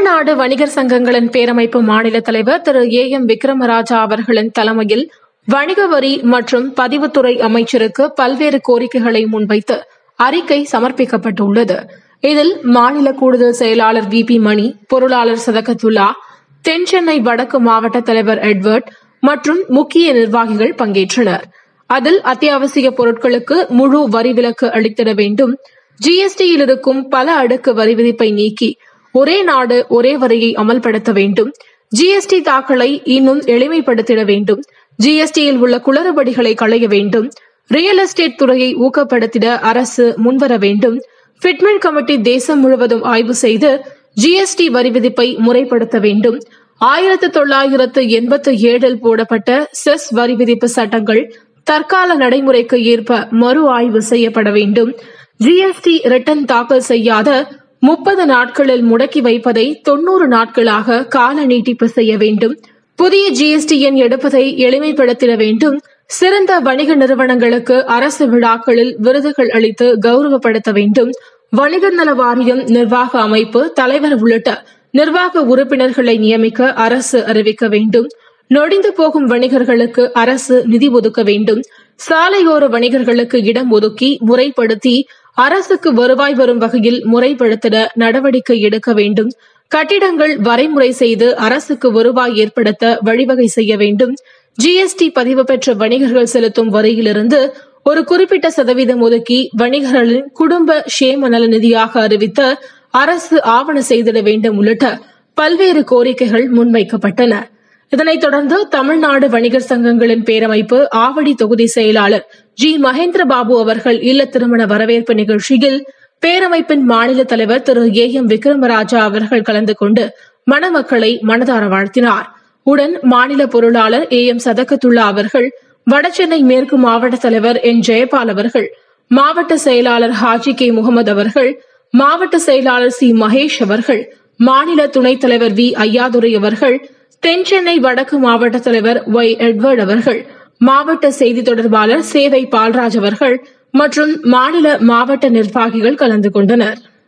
தமிழ்நாடு வணிகர் சங்கங்களின் பேரமைப்பு மாநில தலைவர் திரு ஏ எம் விக்ரமராஜா அவர்களின் தலைமையில் வணிக வரி மற்றும் பதிவுத்துறை அமைச்சருக்கு பல்வேறு கோரிக்கைகளை முன்வைத்து அறிக்கை சமர்ப்பிக்கப்பட்டுள்ளது இதில் மாநில கூடுதல் செயலாளர் வி பி மணி பொருளாளர் சதகத்துல்லா தென் சென்னை வடக்கு மாவட்ட தலைவர் எட்வர்ட் மற்றும் முக்கிய நிர்வாகிகள் பங்கேற்றனர் அதில் அத்தியாவசிய பொருட்களுக்கு முழு வரி விலக்கு அளித்திட வேண்டும் ஜிஎஸ்டியில் இருக்கும் பல அடுக்கு வரி விதிப்பை நீக்கி ஒரே நாடு ஒரே வரியை அமல்படுத்த வேண்டும் ஜிஎஸ்டி தாக்கலை இன்னும் எளிமைப்படுத்திட வேண்டும் ஜிஎஸ்டியில் உள்ள குளறுபடிகளை களைய வேண்டும் ரியல் எஸ்டேட் துறையை ஊக்கப்படுத்திட அரசு முன்வர வேண்டும் ஃபிட்மெண்ட் கமிட்டி தேசம் முழுவதும் ஆய்வு செய்து ஜிஎஸ்டி வரி விதிப்பை முறைப்படுத்த வேண்டும் ஆயிரத்து தொள்ளாயிரத்து எண்பத்தி ஏழில் போடப்பட்ட செஸ் வரி விதிப்பு சட்டங்கள் தற்கால நடைமுறைக்கு ஏற்ப மறு ஆய்வு செய்யப்பட வேண்டும் ஜிஎஸ்டி ரிட்டர்ன் தாக்கல் செய்யாத முப்பது நாட்களில் முடக்கி வைப்பதை தொன்னூறு நாட்களாக கால நீட்டிப்பு செய்ய வேண்டும் புதிய ஜிஎஸ்டி எண் எடுப்பதை எளிமைப்படுத்திட வேண்டும் சிறந்த வணிக நிறுவனங்களுக்கு அரசு விழாக்களில் விருதுகள் அளித்து கௌரவப்படுத்த வேண்டும் வணிகர் நல வாரியம் நிர்வாக அமைப்பு தலைவர் உள்ளிட்ட நிர்வாக உறுப்பினர்களை நியமிக்க அரசு அறிவிக்க வேண்டும் நொடிந்து போகும் வணிகர்களுக்கு அரசு நிதி ஒதுக்க வேண்டும் சாலையோர வணிகர்களுக்கு இடம் ஒதுக்கி முறைப்படுத்தி அரசுக்கு வருவாய் வரும் வகையில் முறைப்படுத்திட நடவடிக்கை எடுக்க வேண்டும் கட்டிடங்கள் வரைமுறை செய்து அரசுக்கு வருவாய் ஏற்படுத்த வழிவகை செய்ய வேண்டும் ஜிஎஸ்டி பதிவு பெற்ற வணிகர்கள் செலுத்தும் வரியிலிருந்து ஒரு குறிப்பிட்ட சதவீதம் ஒதுக்கி வணிகர்களின் குடும்ப சேம நல நிதியாக அறிவித்த அரசு ஆவண செய்திட வேண்டும் உள்ளிட்ட பல்வேறு கோரிக்கைகள் முன்வைக்கப்பட்டன இதனைத் தொடர்ந்து தமிழ்நாடு வணிகர் சங்கங்களின் பேரமைப்பு ஆவடி தொகுதி செயலாளர் ஜி மகேந்திர பாபு அவர்கள் இல்ல திருமண வரவேற்பு நிகழ்ச்சியில் பேரமைப்பின் மாநில தலைவர் திரு ஏ எம் விக்ரமராஜா அவர்கள் கலந்து கொண்டு மணமக்களை மனதார வாழ்த்தினார் உடன் மாநில பொருளாளர் ஏ எம் சதகத்துல்லா அவர்கள் வடசென்னை மேற்கு மாவட்ட தலைவர் என் ஜெயபால் அவர்கள் மாவட்ட செயலாளர் ஹாஜி கே முகமது அவர்கள் மாவட்ட செயலாளர் சி மகேஷ் அவர்கள் மாநில துணைத் தலைவர் வி ஐயாதுரை அவர்கள் தென் சென்னை வடக்கு மாவட்ட தலைவர் ஒய் எட்வர்ட் அவர்கள் மாவட்ட செய்தி தொடர்பாளர் சேவை பால்ராஜ் அவர்கள் மற்றும் மாநில மாவட்ட நிர்வாகிகள் கலந்து கொண்டனர்